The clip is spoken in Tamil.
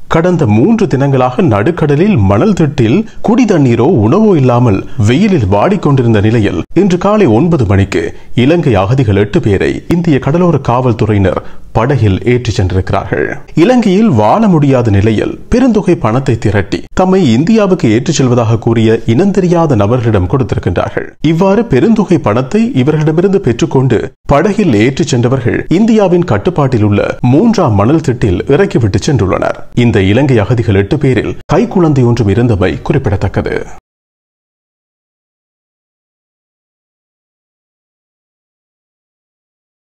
கடந்த மூன்று தினங்களாக நடுக்கடலில் மணல் திட்டில் குடி தண்ணீரோ உணவோ இல்லாமல் வெயிலில் வாடிக்கொண்டிருந்த நிலையில் இன்று காலை ஒன்பது மணிக்கு இலங்கை அகதிகள் எட்டு பேரை இந்திய கடலோர காவல்துறையினர் படகில் ஏற்றிச் சென்றிருக்கிறார்கள் இலங்கையில் வாழ முடியாத நிலையில் பெருந்தொகை பணத்தை திரட்டி தம்மை இந்தியாவுக்கு ஏற்றிச் செல்வதாக கூறிய இனந்தெரியாத நபர்களிடம் கொடுத்திருக்கின்றார்கள் இவ்வாறு பெருந்தொகை பணத்தை இவர்களிடமிருந்து பெற்றுக்கொண்டு படகில் ஏற்றிச் சென்றவர்கள் இந்தியாவின் கட்டுப்பாட்டில் உள்ள மூன்றாம் மணல் திட்டில் இறக்கிவிட்டு சென்றுள்ளனர் இந்த இலங்கை அகதிகள் எட்டு பேரில் கைக்குழந்தை ஒன்றும் இருந்தமை குறிப்பிடத்தக்கது